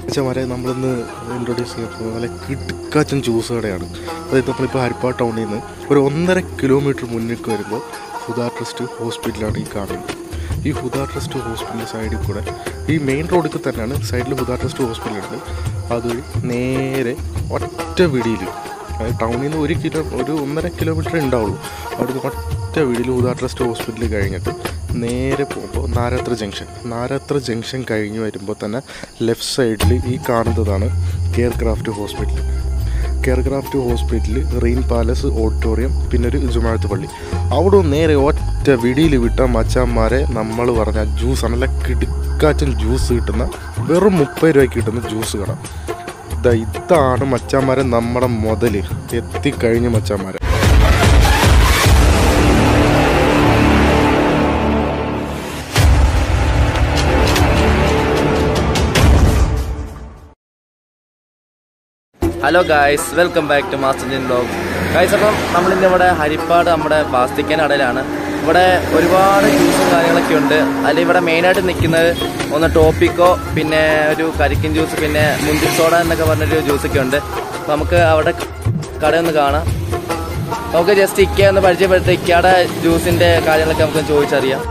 അച്ഛന്മാരെ നമ്മളിന്ന് ഇൻട്രൊഡ്യൂസ് ചെയ്യുന്നത് നല്ല കിടുക്കാച്ചൻ ജ്യൂസ് കടയാണ് അതായത് നമ്മളിപ്പോൾ ഹരിപ്പാട് ടൗണിൽ നിന്ന് ഒരു ഒന്നര കിലോമീറ്റർ മുന്നിലേക്ക് വരുമ്പോൾ ഹുദാ ട്രസ്റ്റ് ഹോസ്പിറ്റലാണ് ഈ കാണുന്നത് ഈ ഹുദാ ട്രസ്റ്റ് ഹോസ്പിറ്റലിൻ്റെ സൈഡിൽ കൂടെ ഈ മെയിൻ റോഡിൽ തന്നെയാണ് സൈഡിൽ ഹുദാ ട്രസ്റ്റ് ഹോസ്പിറ്റലുണ്ട് അതുവഴി നേരെ ഒറ്റ വിടിയിൽ അതായത് ടൗണിൽ നിന്ന് ഒരു കിലോ ഒരു ഒന്നര കിലോമീറ്റർ ഉണ്ടാവുള്ളൂ അവിടുന്ന് ഒറ്റ വീടിൽ ഹുദാ ട്രസ്റ്റ് ഹോസ്പിറ്റലിൽ കഴിഞ്ഞിട്ട് നേരെ പോകുമ്പോൾ നാരാത്ര ജംഗ്ഷൻ നാരാത്ര ജംഗ്ഷൻ കഴിഞ്ഞ് വരുമ്പോൾ തന്നെ ലെഫ്റ്റ് സൈഡിൽ ഈ കാണുന്നതാണ് care craft hospital care craft hospital rain palace auditorium പിന്നെ ഒരു ജുമാഴത്ത് പള്ളി അവിടെ നിന്ന് നേരെ ഒറ്റ വിടിയിൽ വിട്ട മച്ചാന്മാരെ നമ്മൾ പറഞ്ഞ ജ്യൂസ് നല്ല കിടുക്കാച്ചൻ ജ്യൂസ് കിട്ടുന്ന വെറും മുപ്പത് രൂപയ്ക്ക് കിട്ടുന്ന ജ്യൂസ് കട ഇതാ ഇതാണ് മച്ചാന്മാരെ നമ്മുടെ മുതൽ എത്തിക്കഴിഞ്ഞ് മച്ചാന്മാരെ hello guys welcome back to master Jin blog guys അപ്പം നമ്മളിന്ന് ഇവിടെ ഹരിപ്പാട് നമ്മുടെ ബാസ്തിക്കൻ കടയിലാണ് ഇവിടെ ഒരുപാട് ജ്യൂസും കാര്യങ്ങളൊക്കെ ഉണ്ട് അതിൽ ഇവിടെ മെയിനായിട്ട് നിൽക്കുന്നത് ഒന്ന് ടോപ്പിക്കോ പിന്നെ ഒരു കരിക്കിൻ ജ്യൂസ് പിന്നെ മുന്തിരി സോഡ എന്നൊക്കെ പറഞ്ഞൊരു ജ്യൂസൊക്കെ ഉണ്ട് അപ്പോൾ നമുക്ക് അവിടെ കടയൊന്ന് കാണാം നമുക്ക് ജസ്റ്റ് ഇക്ക ഒന്ന് പരിചയപ്പെടുത്തി ഇക്കയുടെ ജ്യൂസിൻ്റെ കാര്യങ്ങളൊക്കെ നമുക്ക് ചോദിച്ചറിയാം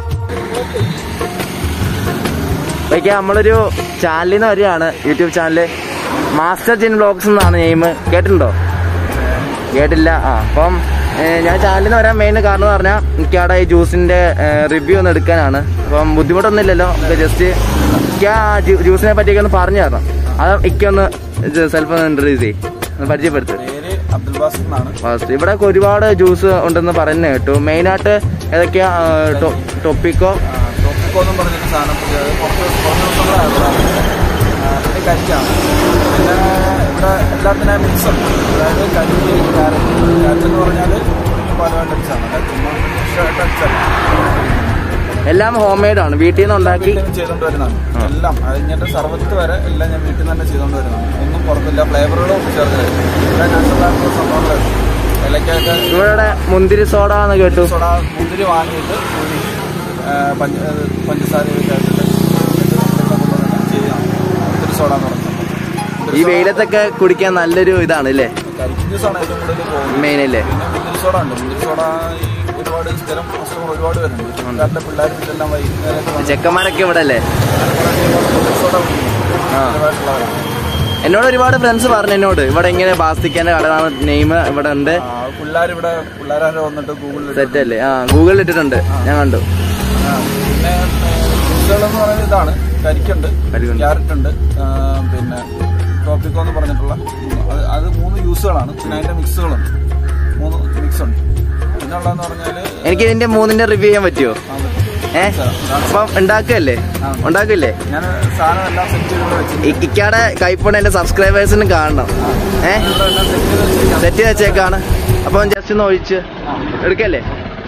ഓക്കെ നമ്മളൊരു ചാനലിൽ നിന്ന് വരികയാണ് YouTube channel master Jin vlogs എന്നാണ് നെയിം കേട്ടിട്ടുണ്ടോ കേട്ടില്ല ആ അപ്പം ഏ, ഞാൻ ചാനലിൽ നിന്ന് വരാൻ മെയിൻ കാരണം എന്ന് പറഞ്ഞാൽ എനിക്ക് അവിടെ ഈ ജ്യൂസിന്റെ റിവ്യൂ ഒന്ന് എടുക്കാനാണ് അപ്പം ബുദ്ധിമുട്ടൊന്നുമില്ലല്ലോ നമുക്ക് ജസ്റ്റ് എനിക്ക് ആ ജ്യൂസിനെ പറ്റിയൊക്കെ ഒന്ന് പറഞ്ഞു തരണം അത് ഇക്ക ഒന്ന് സെൽഫ് ഒന്ന് ഇൻട്രൊഡ്യൂസ് ചെയ്യും ഒന്ന് പരിചയപ്പെടുത്ത് പേര് അബ്ദുൽ ബാസിർ എന്നാണ് ഫസ്റ്റ് ഇവിടെ ഒക്കെ ഒരുപാട് ജ്യൂസ് ഉണ്ടെന്ന് പറയുന്നത് കേട്ടു മെയിനായിട്ട് ഏതൊക്കെയാ ടൊപ്പിക്കോ ടോപ്പിക്കോ എന്നും പറഞ്ഞൊരു സാധനം പുതിയ അത് കുറച്ച് കുറച്ച് ദിവസങ്ങളായതാണ് പിന്നെ കരിക്കാണ് പിന്നെ ഇവിടെ എല്ലാത്തിനും മിക്സ് ഉണ്ട് അതായത് കരിക്ക് ക്യാരറ്റ് ക്യാരറ്റ് എന്ന് പറഞ്ഞാൽ പല ടൈപ്സാണ് അതായത് ചുമ്മാ ടൈപ്സല്ല എല്ലാം ഹോം മെയ്ഡ് ആണ് വീട്ടിൽ നിന്ന് ഉണ്ടാക്കി വീട്ടിൽ നിന്ന് ചെയ്തുകൊണ്ട് വരുന്നതാണ് എല്ലാം അത് ഇങ്ങനത്തെ സർവത്ത് വരെ എല്ലാം ഞാൻ വീട്ടിൽ നിന്ന് തന്നെ ചെയ്തുകൊണ്ട് വരുന്നതാണ് ഒന്നും പുറത്തില്ല ഫ്ലേവറുകളും ചേർത്ത് എല്ലാം നാച്ചുറൽ ആയിട്ടുള്ള സംഭവങ്ങളാണ് ഇലക്കൊക്കെ ഇവിടെ മുന്തിരി സോഡ എന്ന് കേട്ടു സോഡ മുന്തിരി വാങ്ങിയിട്ട് ആ, പഞ്ച ആ, പഞ്ചസാര ചേർത്തിട്ട് ചെയ്യാം മുന്തിരി സോഡ എന്ന് പറഞ്ഞത് ഈ വെയിലത്തൊക്കെ കുടിക്കാൻ നല്ലൊരു ഇതാണ് അല്ലേ കരിക്ക് ജ്യൂസാണ് ഏറ്റവും കൂടുതൽ പോകുന്നത് മെയിൻ അല്ലേ പിന്നെ മുന്തിരി സോഡ ഉണ്ട് മുന്തിരി സോഡ ഈ ഒരുപാട് സ്ഥിരം കസ്റ്റമർ ഒരുപാട് വരുന്നുണ്ട് കാറിലെ പിള്ളേർ ഇതെല്ലാം വൈകുന്നേരമൊക്കെ വന്ന് ചെക്കന്മാരൊക്കെ ഇവിടെ അല്ലേ മുന്തിരി സോഡ കുടിക്കും ആ. സ്ഥിരമായിട്ടുള്ളവരാണ് എന്നോട് ഒരുപാട് ഫ്രണ്ട്സ് പറഞ്ഞു എന്നോട് ഇവിടെ ഇങ്ങനെ ബാസ്തിക്കാന്റെ കടയാണ് നെയിം ഇവിടെ ഉണ്ട് പിള്ളേർ ഇവിടെ പിള്ളേരെ വന്നിട്ട് ഗൂഗിളിൽ സെറ്റ് അല്ലേ ആ ഗൂഗിളിൽ ഇട്ടിട്ടുണ്ട് ഞാൻ കണ്ടു പിന്നെ ജ്യൂസുകൾ എന്ന് പറയുന്നത് ഇതാണ് കരിക്കുണ്ട് കരിക്കുണ്ട്. ക്യാരറ്റ് ഉണ്ട് ആ, പിന്നെ ടോപ്പിക്കോ എന്ന് പറഞ്ഞിട്ടുള്ള അത് അത് മൂന്ന് ജ്യൂസുകളാണ് പിന്നെ അതിന്റെ മിക്സുകളുണ്ട് മൂന്ന് മിക്സ് ഉണ്ട് പിന്നെ ഉള്ളതെന്ന് പറഞ്ഞാല് എനിക്ക് ഇതിന്റെ മൂന്നിന്റെ റിവ്യൂ ചെയ്യാൻ പറ്റുമോ ആ, ഏ അപ്പം ഉണ്ടാക്കുകയല്ലേ ഉണ്ടാക്കില്ലേ ഞാൻ സാധനം എല്ലാം സെറ്റ് ചെയ്ത് വെച്ചിട്ടുണ്ട് ഇക്കാടെ കൈപ്പോണ്ട് എന്റെ സബ്സ്ക്രൈബേഴ്സിന് കാണണം ഏ ഇവിടെ എല്ലാം സെറ്റ് ചെയ്ത് വെച്ചിരിക്കുകയാണ്. സെറ്റ് ചെയ്ത് വെച്ചേക്കാണ് അപ്പം ജസ്റ്റ് ഒന്ന് ഒഴിച്ച് എടുക്കല്ലേ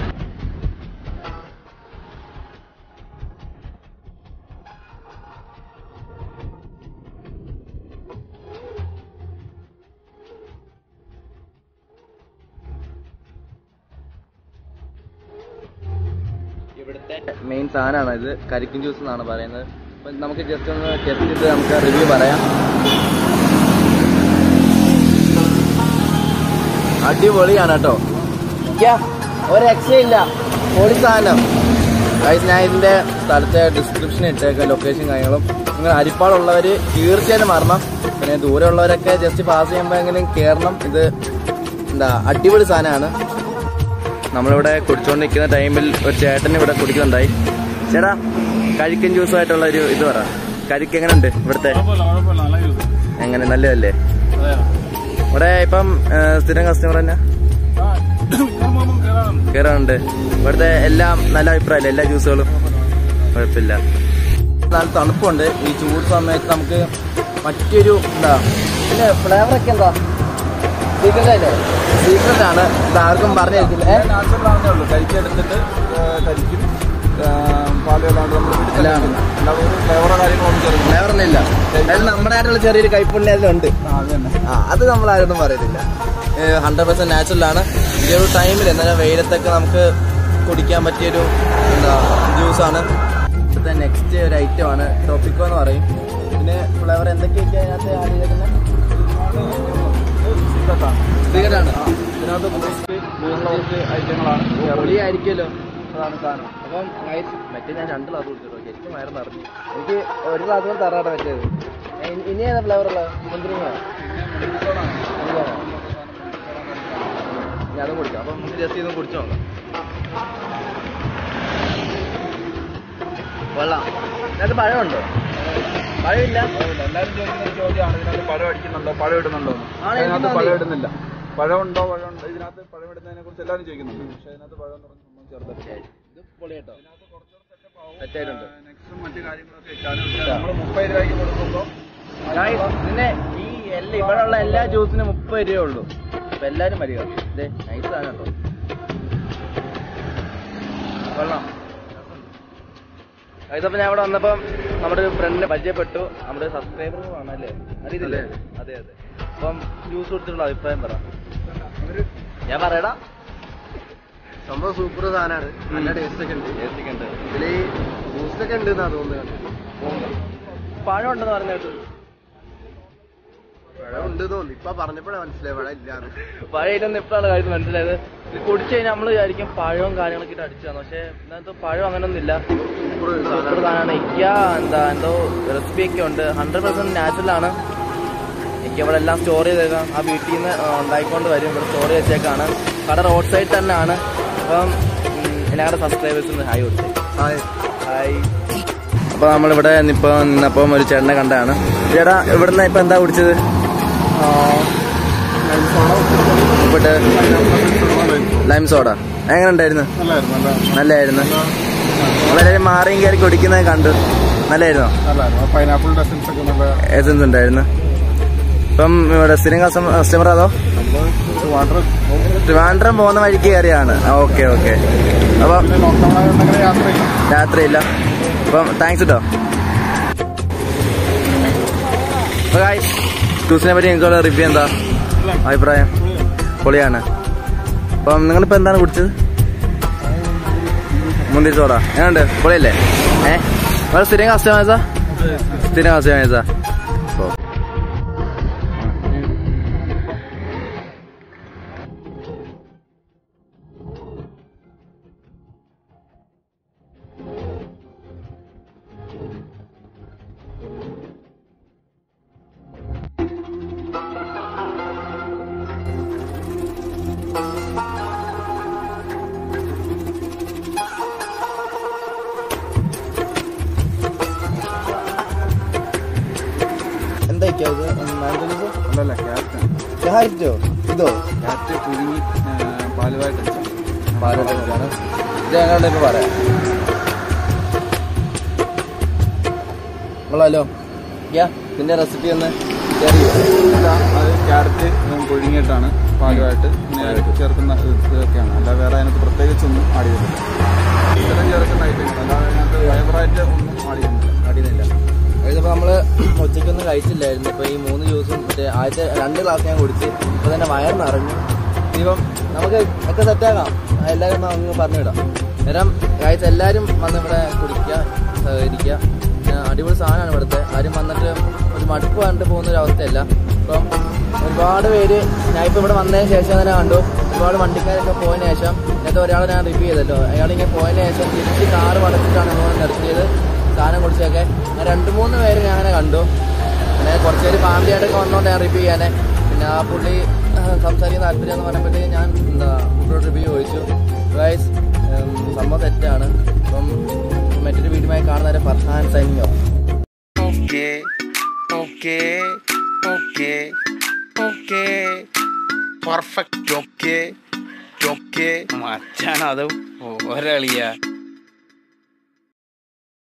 ഇവിടുത്തെ മെയിൻ സാധനമാണ് ഇത് കരിക്കിൻ ജ്യൂസ് എന്നാണ് പറയുന്നത് അപ്പം നമുക്ക് ജസ്റ്റ് ഒന്ന് ടെസ്റ്റ് ചെയ്ത് നമുക്ക് റിവ്യൂ പറയാം അടിപൊളിയാണ് കേട്ടോ ഒരു രക്ഷയില്ല പൊളി സാധനം ഗൈസ് ഞാൻ ഇതിന്റെ സ്ഥലത്തെ ഡിസ്ക്രിപ്ഷൻ ഇട്ടേക്കാം ലൊക്കേഷൻ കാര്യങ്ങളും നിങ്ങൾ അരിപ്പാടുള്ളവർ തീർച്ചയായിട്ടും വരണം പിന്നെ ദൂരമുള്ളവരൊക്കെ ജസ്റ്റ് പാസ് ചെയ്യുമ്പോൾ എങ്ങനെയും കയറണം ഇത് എന്താ അടിപൊളി സാധനമാണ് നമ്മളിവിടെ കുടിച്ചുകൊണ്ടിരിക്കുന്ന ടൈമിൽ ഒരു ചേട്ടൻ ഇവിടെ കുടിക്കുന്നുണ്ടായി ചേട്ടാ കഴിക്കൻ ജ്യൂസുമായിട്ടുള്ള ഒരു ഇത് പറ കഴിക്ക് എങ്ങനെയുണ്ട് ഇവിടുത്തെ എങ്ങനെ നല്ലതല്ലേ ഇവിടെ ഇപ്പം ഏ, സ്ഥിരം കസ്റ്റമർ തന്നെ കയറാറുണ്ട് ഇവിടുത്തെ എല്ലാം നല്ല അഭിപ്രായമല്ലേ എല്ലാ ജ്യൂസുകളും കുഴപ്പമില്ല നല്ല തണുപ്പുണ്ട് ഈ ചൂട് സമയത്ത് നമുക്ക് മറ്റൊരു എന്താ പിന്നെ ഫ്ലേവർ ഒക്കെ എന്താ സീക്രട്ട് അല്ലേ സീക്രട്ട് ആണ് ഇത് ആർക്കും പറഞ്ഞിരിക്കില്ല ഏ? നാച്ചുറൽ ആണെന്നേ ഉള്ളൂ കരിക്ക് എടുത്തിട്ട് ആ, കരിക്കും പാലുകളാണ്ട് നമ്മൾ വീട്ടിൽ തന്നെ എല്ലാം. ചെയ്യുന്നത്. അല്ലാതെ ഒരു ഫ്ലേവറോ കാര്യങ്ങളൊന്നും ചേർക്കില്ല ഫ്ലേവർ ഒന്നും ഇല്ല അതായത് നമ്മുടെ ആയിട്ടുള്ള ചെറിയൊരു കൈപ്പുണ്യം അതിലുണ്ട് ആ അത് തന്നെ ആ അത് നമ്മൾ ആരോടും പറയത്തില്ല ഹൺഡ്രഡ് പെർസെന്റ് നാച്ചുറൽ ആണ് ഈ ഒരു ടൈമിൽ എന്നാലും വെയിലത്തൊക്കെ നമുക്ക് കുടിക്കാൻ പറ്റിയൊരു എന്താ ജ്യൂസാണ് ഇവിടുത്തെ നെക്സ്റ്റ് ഒരു ഐറ്റം ആണ് ടോപ്പിക്കോ എന്ന് പറയും പിന്നെ ഫ്ലേവർ എന്തൊക്കെയൊക്കെ അതിനകത്ത് ആഡ് ചെയ്തേക്കുന്നത് സിഗരറ്റാണ് ഇതിനകത്ത് ബൂസ്റ്റ് ബൂസ്റ്റ് ഐറ്റങ്ങളാണ് പൊളിയായിരിക്കുമല്ലോ അതാണ് സാധനം അപ്പം guys, മറ്റേ ഞാൻ രണ്ട് ഗ്ലാസ് കുടിച്ചിട്ടോ ശരിക്കും വയറ് നിറഞ്ഞു എനിക്ക് ഒരു ഗ്ലാസ് കൂടെ തറാട്ടെ പറ്റിയത് ഇനി- ഇനി ഏതാ ഫ്ലേവർ ഉള്ളത് മുന്തിരിങ്ങ ഞാൻ അതും കുടിക്കാം അപ്പം നമുക്ക് ജസ്റ്റ് ഇതും കുടിച്ചു നോക്കാം വെള്ളം ഇതിനകത്ത് പഴമുണ്ടോ പഴമില്ല എല്ലാവരും ചോദിക്കുന്ന ഒരു ചോദ്യമാണ് ഇതിനകത്ത് പഴം അടിക്കുന്നുണ്ടോ പഴം ഇടുന്നുണ്ടോ എന്ന്. ആണ് അതിനകത്ത് എനിക്ക് പഴം ഇടുന്നില്ല പഴം ഉണ്ടോ പഴം ഉണ്ടോ ഇതിനകത്ത് പഴം ഇടുന്നതിനെ കുറിച്ച് എല്ലാവരും ചോദിക്കുന്നുണ്ട് പക്ഷേ അതിനകത്ത് പഴം എന്ന് പറഞ്ഞ സംഭവം ചെറുതല്ല ഇത് പൊളി കേട്ടോ സെറ്റായിട്ടുണ്ട് നെക്സ്റ്റും മറ്റു കാര്യങ്ങളൊക്കെ ഇട്ടാലും നമ്മൾ മുപ്പത് രൂപയ്ക്ക് കൊടുക്കുമ്പോൾ പിന്നെ ഈ എല്ലാ ഇവിടെ ഉള്ള എല്ലാ ജ്യൂസിനും മുപ്പത് രൂപയേ ഉള്ളൂ അപ്പൊ എല്ലാരും വരിക ഇതേ നൈസ് ആണ് കേട്ടോ വെള്ളം ഇതപ്പോ ഞാൻ ഇവിടെ വന്നപ്പം നമ്മുടെ ഒരു ഫ്രണ്ടിനെ പരിചയപ്പെട്ടു നമ്മുടെ സബ്സ്ക്രൈബർ ആണല്ലേ അറിയത്തില്ലേ അതെ അതെ അപ്പം ജ്യൂസ് കൊടുത്തിട്ടുള്ള അഭിപ്രായം പറ ഞാൻ പറയടാ സംഭവം സൂപ്പർ സാധനമാണ് നല്ല ടേസ്റ്റ് ഒക്കെ ഉണ്ട് ഏത്തിക്കുണ്ട് ഇതില് ബൂസ്റ്റ് ഒക്കെ ഉണ്ട് എന്നാ തോന്നുന്നത് പഴം ഉണ്ടെന്ന് പറഞ്ഞിട്ട് പഴം ഉണ്ട് തോന്നി ഇപ്പൊ പറഞ്ഞപ്പോഴാണ് മനസ്സിലായി പഴം ഇല്ലാന്ന് പഴയില്ലെന്ന് ഇപ്പോഴാണ് കാര്യം മനസ്സിലായത് ഇത് കുടിച്ചു കഴിഞ്ഞാൽ നമ്മൾ വിചാരിക്കും പഴവും കാര്യങ്ങളൊക്കെ ഇട്ട് അടിച്ചതാണ് പക്ഷെ ഇതിനകത്ത് പഴം അങ്ങനൊന്നും ഇല്ല സൂപ്പർ സൂപ്പർ സാധനമാണ് ഇക്ക എന്താ എന്തോ റെസിപ്പി ഒക്കെ ഉണ്ട് ഹൺഡ്രഡ് പെർസെന്റ് നാച്ചുറൽ ആണ് എനിക്ക് ഇവിടെ എല്ലാം സ്റ്റോർ ചെയ്തേക്കാം ആ വീട്ടിൽ നിന്ന് ഉണ്ടായിക്കൊണ്ട് വരും ഇവിടെ സ്റ്റോർ വെച്ചേക്കാണ് കട റോഡ് സൈഡ് തന്നെയാണ് അപ്പം ഉം, എല്ലാവരുടെ സബ്സ്ക്രൈബേഴ്സിന് ഹായ് കൊടുത്തേ ഹായ് ഹായ് അപ്പോൾ നമ്മളിവിടെ ഇപ്പൊ നിന്നപ്പം ഒരു ചേട്ടനെ കണ്ടാണ് ചേട്ടാ ഇവിടുന്ന് ഇപ്പൊ എന്താ കുടിച്ചത് ഉപ്പിട്ട് ലൈം സോഡ എങ്ങനെ ഉണ്ടായിരുന്നു നല്ലായിരുന്നു നമ്മളെല്ലാവരും മാറിയും കയറി കുടിക്കുന്നത് കണ്ടു നല്ലായിരുന്നോ പൈനാപ്പിൾ ഡസൻസ് ഒക്കെ നല്ല എസൻസ് ഉണ്ടായിരുന്നു ഇപ്പം ഇവിടെ സ്ഥിരം കസ്റ്റമർ അതോ ട്രിവാൻഡ്രം പോകുന്ന വഴിക്ക് കയറിയാണ് ഓക്കെ ഓക്കെ അപ്പം ലോക്ക്ഡൗൺ ആയതുകൊണ്ട് യാത്ര ചെയ്യാം രാത്രിയില്ല അപ്പം താങ്ക്സ് കേട്ടോ ടൂസിനെ പറ്റി എനിക്കുള്ള റിവ്യൂ എന്താ അഭിപ്രായം പൊളിയാണ് അപ്പം നിങ്ങളിപ്പോൾ എന്താണ് കുടിച്ചത് മുന്തിരി ചോറ എങ്ങനെയുണ്ട് പൊളിയല്ലേ ഏ നിങ്ങൾ സ്ഥിരം കസ്റ്റമേഴ്സാ സ്ഥിരം കസ്റ്റമേഴ്സാ ഓ എന്തൊക്കെയാ ഇത് അല്ലല്ല ക്യാരറ്റ് ക്യാരറ്റോ ഇതോ ക്യാരറ്റ് പുഴുങ്ങി പാലുമായിട്ട് പാലക്കാണ് ഇത് ഞങ്ങളുടെ ഇപ്പൊ പറയാം കൊള്ളാലോ യാ ഇതിന്റെ റെസിപ്പി ഒന്ന് ഷെയർ ചെയ്യോ അത് ക്യാരറ്റ് പുഴുങ്ങിയിട്ടാണ് പാലുമായിട്ട് ഇങ്ങനെ ചേർക്കുന്ന ഇതൊക്കെയാണ് അല്ല വേറെ അതിനകത്ത് പ്രത്യേകിച്ചൊന്നും ആഡ് ചെയ്തില്ല ഇത്തരം ചേർക്കുന്ന ഐറ്റങ്ങൾ അല്ലാതെ അതിനകത്ത് ഫൈബറായിട്ട് ഒന്നും ആഡ് ചെയ്യുന്നില്ല അടിയുന്നില്ല ഇതിപ്പോ നമ്മള് ഉച്ചയ്ക്കൊന്നും കഴിച്ചില്ലായിരുന്നു ഇപ്പൊ ഈ മൂന്ന് ജ്യൂസും മറ്റേ ആദ്യത്തെ രണ്ട് ഗ്ലാസ് ഞാൻ കുടിച്ച് ഇപ്പൊ തന്നെ വയർ നിറഞ്ഞു ഇനിയിപ്പം നമുക്ക് ഒക്കെ സെറ്റാക്കാം എല്ലാവരും ഒന്ന് അങ്ങ് പറഞ്ഞിടാം നേരം കാഴ്ച എല്ലാവരും വന്ന് ഇവിടെ കുടിക്കുക സഹകരിക്കുക പിന്നെ അടിപൊളി സാധനമാണ് ഇവിടുത്തെ ആരും വന്നിട്ട് ഒരു മടുപ്പ് കണ്ടിട്ട് പോകുന്ന ഒരു അവസ്ഥയല്ല ഇപ്പം ഒരുപാട് പേര് ഞാൻ ഇപ്പം ഇവിടെ വന്നതിന് ശേഷം തന്നെ കണ്ടു ഒരുപാട് വണ്ടിക്കാരൊക്കെ പോയതിന് ശേഷം നേരത്തെ ഒരാളെ ഞാൻ റിവ്യൂ ചെയ്തല്ലോ അയാൾ ഇങ്ങനെ പോയതിന് ശേഷം തിരിച്ച് കാറ് വളച്ചിട്ടാണ് നമ്മൾ നിർത്തിയത് സാധനം കുടിച്ചൊക്കെ അങ്ങനെ രണ്ട് മൂന്ന് പേര് ഞാൻ അങ്ങനെ കണ്ടു പിന്നെ കുറച്ച് പേര് ഫാമിലി ആയിട്ടൊക്കെ വന്നോണ്ട് ഞാൻ റിവ്യൂ ചെയ്യാനെ പിന്നെ ആ പുള്ളി ആ, സംസാരിക്കാൻ താല്പര്യം എന്ന് പറയുമ്പോഴത്തേക്ക് ഞാൻ എന്താ പുള്ളിയോട് റിവ്യൂ ചോദിച്ചു ഗൈസ് സംഭവം തെറ്റാണ് അപ്പം മറ്റൊരു വീടുമായി കാണുന്നവരെ Farhan സൈനിയോ Okay, okay, okay, okay. Perfect, okay, okay. മച്ചാൻ അത് ഒരളിയ